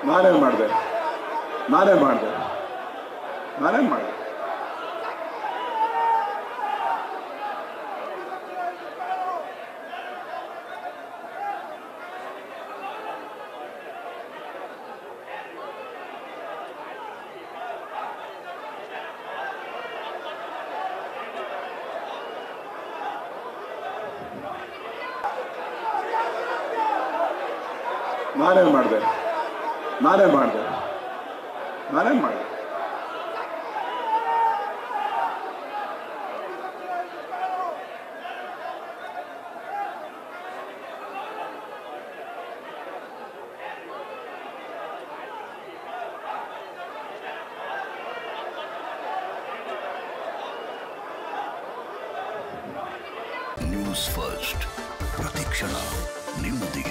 ನಾನೇನು ಮಾಡಿದೆ ನಾನೇನು ಮಾಡಿದೆ ನಾನೇನು ಮಾಡಿದೆ ನಾನೇನು ಮಾಡಿದೆ ನಾನೇನು ಮಾಡಿದೆ ನಾನೇನು ಮಾಡಿದೆ ನ್ಯೂಸ್ ಫಸ್ಟ್ ಪ್ರತಿಕ್ಷಣ ನಿಮ್ಮೊಂದಿಗೆ